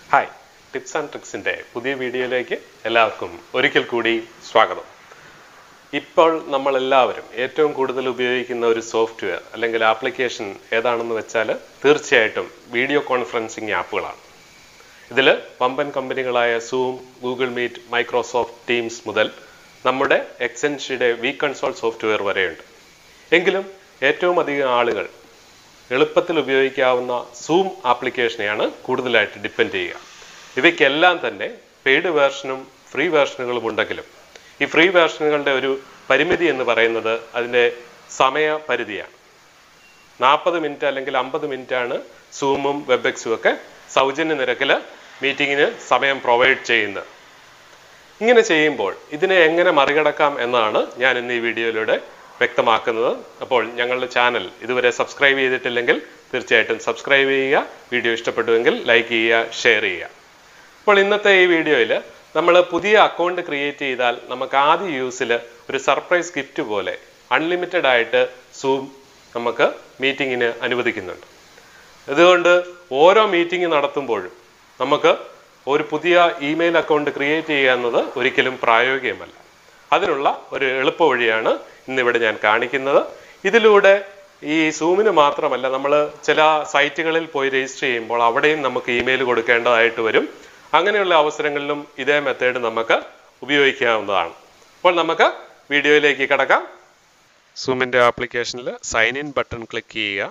hi tips and ട്രിക്സിൻ്റെ പുതിയ വീഡിയോയിലേക്ക് എല്ലാവർക്കും ഒരിക്കൽ കൂടി സ്വാഗതം ഇപ്പോൾ നമ്മളെല്ലാവരും ഏറ്റവും കൂടുതൽ ഉപയോഗിക്കുന്ന ഒരു സോഫ്റ്റ്വെയർ അല്ലെങ്കിൽ ആപ്ലിക്കേഷൻ ഏതാണെന്ന് വെച്ചാൽ തീർച്ചയായിട്ടും വീഡിയോ കോൺഫറൻസിങ് ആപ്പുകളാണ് ഇതിൽ വമ്പൻ കമ്പനികളായ Zoom Google Meet Microsoft Teams മുതൽ നമ്മുടെ എക്സെൻഷിയുടെ വി കൺസോൾ സോഫ്റ്റ്വെയർ വരെയുണ്ട് എങ്കിലും ഏറ്റവും അധികം ആളുകൾ എളുപ്പത്തിൽ ഉപയോഗിക്കാവുന്ന സൂം ആപ്ലിക്കേഷനെയാണ് കൂടുതലായിട്ട് ഡിപ്പെൻഡ് ചെയ്യുക ഇവയ്ക്കെല്ലാം തന്നെ പെയ്ഡ് വേർഷനും ഫ്രീ വേർഷനുകളും ഉണ്ടെങ്കിലും ഈ ഫ്രീ വേർഷനുകളുടെ ഒരു പരിമിതി എന്ന് പറയുന്നത് അതിൻ്റെ സമയപരിധിയാണ് നാൽപ്പത് മിനിറ്റ് അല്ലെങ്കിൽ അമ്പത് മിനിറ്റ് ആണ് സൂമും വെബെക്സും ഒക്കെ സൗജന്യ നിരക്കിൽ മീറ്റിങ്ങിന് സമയം പ്രൊവൈഡ് ചെയ്യുന്നത് ഇങ്ങനെ ചെയ്യുമ്പോൾ ഇതിനെ എങ്ങനെ മറികടക്കാം എന്നാണ് ഞാൻ ഇന്ന് ഈ വീഡിയോയിലൂടെ വ്യക്തമാക്കുന്നത് അപ്പോൾ ഞങ്ങളുടെ ചാനൽ ഇതുവരെ സബ്സ്ക്രൈബ് ചെയ്തിട്ടില്ലെങ്കിൽ തീർച്ചയായിട്ടും സബ്സ്ക്രൈബ് ചെയ്യുക വീഡിയോ ഇഷ്ടപ്പെട്ടുവെങ്കിൽ ലൈക്ക് ചെയ്യുക ഷെയർ ചെയ്യുക അപ്പോൾ ഇന്നത്തെ ഈ വീഡിയോയിൽ നമ്മൾ പുതിയ അക്കൗണ്ട് ക്രിയേറ്റ് ചെയ്താൽ നമുക്ക് ആദ്യ യൂസിൽ ഒരു സർപ്രൈസ് ഗിഫ്റ്റ് പോലെ അൺലിമിറ്റഡ് ആയിട്ട് സൂം നമുക്ക് മീറ്റിങ്ങിന് അനുവദിക്കുന്നുണ്ട് അതുകൊണ്ട് ഓരോ മീറ്റിംഗ് നടത്തുമ്പോഴും നമുക്ക് ഒരു പുതിയ ഇമെയിൽ അക്കൗണ്ട് ക്രിയേറ്റ് ചെയ്യുക എന്നത് ഒരിക്കലും പ്രായോഗികമല്ല അതിനുള്ള ഒരു എളുപ്പ വഴിയാണ് ഇന്നിവിടെ ഞാൻ കാണിക്കുന്നത് ഇതിലൂടെ ഈ സൂമിന് മാത്രമല്ല നമ്മൾ ചില സൈറ്റുകളിൽ പോയി രജിസ്റ്റർ ചെയ്യുമ്പോൾ അവിടെയും നമുക്ക് ഇമെയിൽ കൊടുക്കേണ്ടതായിട്ട് വരും അങ്ങനെയുള്ള അവസരങ്ങളിലും ഇതേ മെത്തേഡ് നമുക്ക് ഉപയോഗിക്കാവുന്നതാണ് അപ്പോൾ നമുക്ക് വീഡിയോയിലേക്ക് കിടക്കാം സൂമിൻ്റെ ആപ്ലിക്കേഷനിൽ സൈൻ ഇൻ ബട്ടൺ ക്ലിക്ക് ചെയ്യുക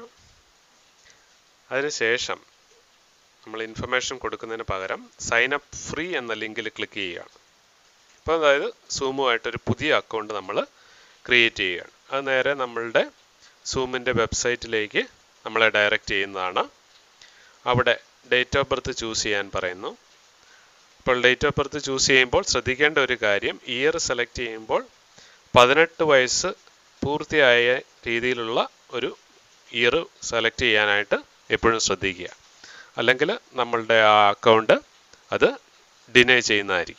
അതിനുശേഷം നമ്മൾ ഇൻഫർമേഷൻ കൊടുക്കുന്നതിന് പകരം സൈൻ അപ്പ് ഫ്രീ എന്ന ലിങ്കിൽ ക്ലിക്ക് ചെയ്യുകയാണ് അപ്പോൾ അതായത് സൂമുമായിട്ടൊരു പുതിയ അക്കൗണ്ട് നമ്മൾ ക്രിയേറ്റ് ചെയ്യുകയാണ് അത് നേരെ നമ്മളുടെ സൂമിൻ്റെ വെബ്സൈറ്റിലേക്ക് നമ്മളെ ഡയറക്റ്റ് ചെയ്യുന്നതാണ് അവിടെ ഡേറ്റ് ഓഫ് ബർത്ത് ചൂസ് ചെയ്യാൻ പറയുന്നു അപ്പോൾ ഡേറ്റ് ഓഫ് ബർത്ത് ചൂസ് ചെയ്യുമ്പോൾ ശ്രദ്ധിക്കേണ്ട ഒരു കാര്യം ഇയർ സെലക്ട് ചെയ്യുമ്പോൾ പതിനെട്ട് വയസ്സ് പൂർത്തിയായ രീതിയിലുള്ള ഒരു ഇയർ സെലക്ട് ചെയ്യാനായിട്ട് എപ്പോഴും ശ്രദ്ധിക്കുക അല്ലെങ്കിൽ നമ്മളുടെ ആ അക്കൗണ്ട് അത് ഡിനൈ ചെയ്യുന്നതായിരിക്കും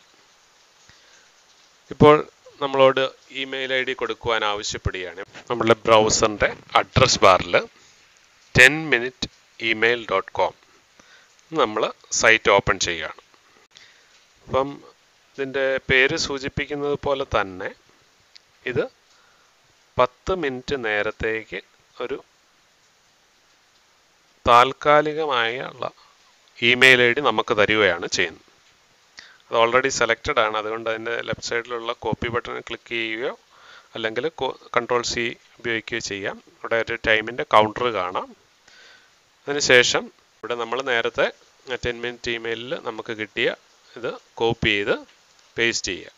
ഇപ്പോൾ നമ്മളോട് ഇമെയിൽ ഐ ഡി കൊടുക്കുവാൻ ആവശ്യപ്പെടുകയാണ് നമ്മളുടെ ബ്രൗസറിൻ്റെ അഡ്രസ് ബാറിൽ ten minute email dot com നമ്മൾ സൈറ്റ് ഓപ്പൺ ചെയ്യുകയാണ് അപ്പം ഇതിൻ്റെ പേര് സൂചിപ്പിക്കുന്നത് പോലെ തന്നെ ഇത് പത്ത് മിനിറ്റ് നേരത്തേക്ക് ഒരു താൽക്കാലികമായുള്ള ഇമെയിൽ ഐ ഡി നമുക്ക് തരികയാണ് ചെയ്യുന്നത് അത് ഓൾറെഡി സെലക്റ്റഡ് ആണ് അതുകൊണ്ട് അതിൻ്റെ ലെഫ്റ്റ് സൈഡിലുള്ള കോപ്പി ബട്ടൺ ക്ലിക്ക് ചെയ്യുകയോ അല്ലെങ്കിൽ കൺട്രോൾ സി ഉപയോഗിക്കുകയോ ചെയ്യാം ഇവിടെ ഒരു ടൈമിൻ്റെ കൗണ്ടർ കാണാം അതിനുശേഷം ഇവിടെ നമ്മൾ നേരത്തെ ടെൻ മിനിറ്റ് ഇമെയിലിൽ നമുക്ക് കിട്ടിയ ഇത് കോപ്പി ചെയ്ത് പേസ്റ്റ് ചെയ്യുക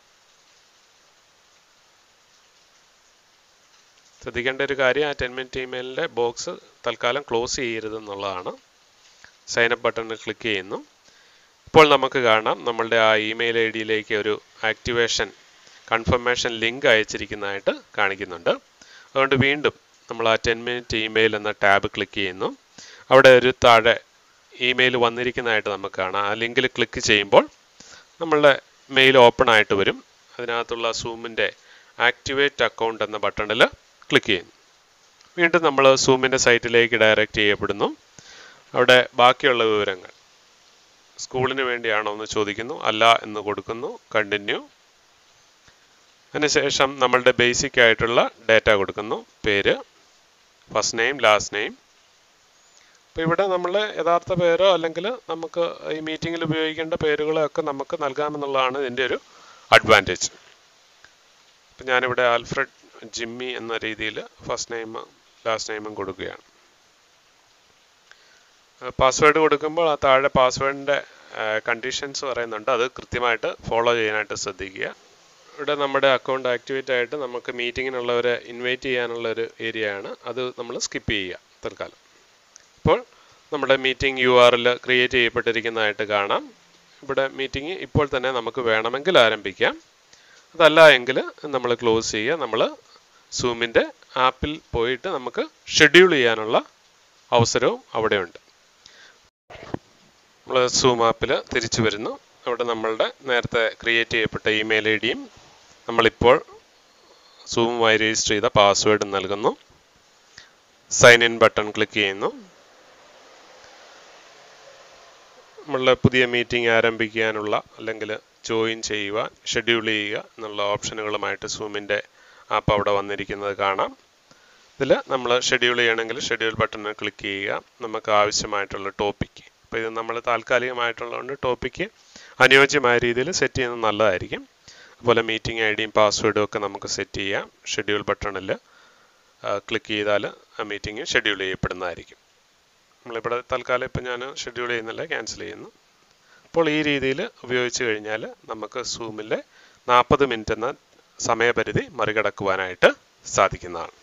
ശ്രദ്ധിക്കേണ്ട ഒരു കാര്യം ആ ടെൻ മിനിറ്റ് ഇമെയിലിൻ്റെ ബോക്സ് തൽക്കാലം ക്ലോസ് ചെയ്യരുത് എന്നുള്ളതാണ് സൈനപ്പ് ബട്ടണിൽ ക്ലിക്ക് ചെയ്യുന്നു ഇപ്പോൾ നമുക്ക് കാണാം നമ്മളുടെ ആ ഇമെയിൽ ഐ ഡിയിലേക്ക് ഒരു ആക്ടിവേഷൻ കൺഫർമേഷൻ ലിങ്ക് അയച്ചിരിക്കുന്നതായിട്ട് കാണിക്കുന്നുണ്ട് അതുകൊണ്ട് വീണ്ടും നമ്മൾ ആ ടെൻ മിനിറ്റ് ഇമെയിൽ എന്ന ടാബ് ക്ലിക്ക് ചെയ്യുന്നു അവിടെ ഒരു താഴെ ഇമെയിൽ വന്നിരിക്കുന്നതായിട്ട് നമുക്ക് കാണാം ആ ലിങ്കിൽ ക്ലിക്ക് ചെയ്യുമ്പോൾ നമ്മളുടെ മെയിൽ ഓപ്പൺ ആയിട്ട് വരും അതിനകത്തുള്ള സൂമിൻ്റെ ആക്ടിവേറ്റ് അക്കൗണ്ട് എന്ന ബട്ടണിൽ ക്ലിക്ക് ചെയ്യുന്നു വീണ്ടും നമ്മൾ സൂമിൻ്റെ സൈറ്റിലേക്ക് ഡയറക്റ്റ് ചെയ്യപ്പെടുന്നു അവിടെ ബാക്കിയുള്ള വിവരങ്ങൾ സ്കൂളിന് വേണ്ടിയാണോ എന്ന് ചോദിക്കുന്നു അല്ല എന്ന് കൊടുക്കുന്നു കണ്ടിന്യൂ അതിനുശേഷം നമ്മളുടെ ബേസിക് ആയിട്ടുള്ള ഡേറ്റ കൊടുക്കുന്നു പേര് ഫസ്റ്റ് നെയിം ലാസ്റ്റ് നെയിം അപ്പോൾ ഇവിടെ നമ്മൾ യഥാർത്ഥ പേരോ അല്ലെങ്കിൽ നമുക്ക് ഈ മീറ്റിങ്ങിൽ ഉപയോഗിക്കേണ്ട പേരുകളോ ഒക്കെ നമുക്ക് നൽകാമെന്നുള്ളതാണ് ഇതിൻ്റെ ഒരു അഡ്വാൻറ്റേജ് അപ്പം ഞാനിവിടെ ആൽഫ്രഡ് ജിമ്മി എന്ന രീതിയിൽ ഫസ്റ്റ് നെയിം ലാസ്റ്റ് നെയിമും കൊടുക്കുകയാണ് പാസ്വേഡ് കൊടുക്കുമ്പോൾ ആ താഴെ പാസ്വേഡിൻ്റെ കണ്ടീഷൻസ് പറയുന്നുണ്ട് അത് കൃത്യമായിട്ട് ഫോളോ ചെയ്യാനായിട്ട് ശ്രദ്ധിക്കുക ഇവിടെ നമ്മുടെ അക്കൗണ്ട് ആക്ടിവേറ്റ് ആയിട്ട് നമുക്ക് മീറ്റിങ്ങിനുള്ളവരെ ഇൻവൈറ്റ് ചെയ്യാനുള്ള ഒരു ഏരിയ ആണ് അത് നമ്മൾ സ്കിപ്പ് ചെയ്യുക തൽക്കാലം ഇപ്പോൾ നമ്മുടെ മീറ്റിംഗ് യു ആറിൽ ക്രിയേറ്റ് ചെയ്യപ്പെട്ടിരിക്കുന്നതായിട്ട് കാണാം ഇവിടെ മീറ്റിംഗ് ഇപ്പോൾ തന്നെ നമുക്ക് വേണമെങ്കിൽ ആരംഭിക്കാം അതല്ല എങ്കിൽ നമ്മൾ ക്ലോസ് ചെയ്യുക നമ്മൾ സൂമിൻ്റെ ആപ്പിൽ പോയിട്ട് നമുക്ക് ഷെഡ്യൂൾ ചെയ്യാനുള്ള അവസരവും അവിടെയുണ്ട് നമ്മൾ സൂം ആപ്പിൽ തിരിച്ചു വരുന്നു അവിടെ നമ്മളുടെ നേരത്തെ ക്രിയേറ്റ് ചെയ്യപ്പെട്ട ഇമെയിൽ ഐ ഡിയും നമ്മളിപ്പോൾ സൂമുമായി രജിസ്റ്റർ ചെയ്ത പാസ്വേഡും നൽകുന്നു സൈൻ ഇൻ ബട്ടൺ ക്ലിക്ക് ചെയ്യുന്നു നമ്മളുടെ പുതിയ മീറ്റിംഗ് ആരംഭിക്കാനുള്ള അല്ലെങ്കിൽ ജോയിൻ ചെയ്യുക ഷെഡ്യൂൾ ചെയ്യുക എന്നുള്ള ഓപ്ഷനുകളുമായിട്ട് സൂമിൻ്റെ ആപ്പ് അവിടെ വന്നിരിക്കുന്നത് കാണാം ഇതിൽ നമ്മൾ ഷെഡ്യൂൾ ചെയ്യണമെങ്കിൽ ഷെഡ്യൂൾ ബട്ടണിൽ ക്ലിക്ക് ചെയ്യുക നമുക്ക് ആവശ്യമായിട്ടുള്ള ടോപ്പിക്ക് അപ്പോൾ ഇത് നമ്മൾ താൽക്കാലികമായിട്ടുള്ളതുകൊണ്ട് ടോപ്പിക്ക് അനുയോജ്യമായ രീതിയിൽ സെറ്റ് ചെയ്യുന്നത് നല്ലതായിരിക്കും അതുപോലെ മീറ്റിംഗ് ഐ ഡിയും പാസ്വേഡും ഒക്കെ നമുക്ക് സെറ്റ് ചെയ്യാം ഷെഡ്യൂൾ ബട്ടണിൽ ക്ലിക്ക് ചെയ്താൽ ആ മീറ്റിംഗ് ഷെഡ്യൂൾ ചെയ്യപ്പെടുന്നതായിരിക്കും നമ്മളിവിടെ തൽക്കാലം ഇപ്പം ഞാൻ ഷെഡ്യൂൾ ചെയ്യുന്നില്ല ക്യാൻസൽ ചെയ്യുന്നു അപ്പോൾ ഈ രീതിയിൽ ഉപയോഗിച്ച് കഴിഞ്ഞാൽ നമുക്ക് സൂമിലെ നാൽപ്പത് മിനിറ്റ് എന്ന സമയപരിധി മറികടക്കുവാനായിട്ട് സാധിക്കുന്നതാണ്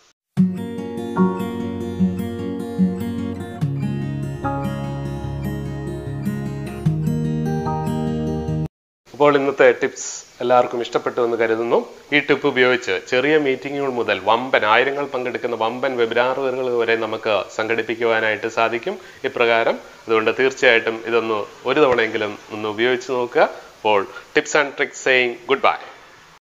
അപ്പോൾ ഇന്നത്തെ ടിപ്സ് എല്ലാവർക്കും ഇഷ്ടപ്പെട്ടു എന്ന് കരുതുന്നു ഈ ടിപ്പ് ഉപയോഗിച്ച് ചെറിയ മീറ്റിങ്ങുകൾ മുതൽ വമ്പൻ ആയിരങ്ങൾ പങ്കെടുക്കുന്ന വമ്പൻ വെബിനാറുകൾ വരെ നമുക്ക് സംഘടിപ്പിക്കുവാനായിട്ട് സാധിക്കും ഇപ്രകാരം അതുകൊണ്ട് തീർച്ചയായിട്ടും ഇതൊന്ന് ഒരു തവണയെങ്കിലും ഒന്ന് ഉപയോഗിച്ച് നോക്കുക അപ്പോൾ tips and tricks saying good bye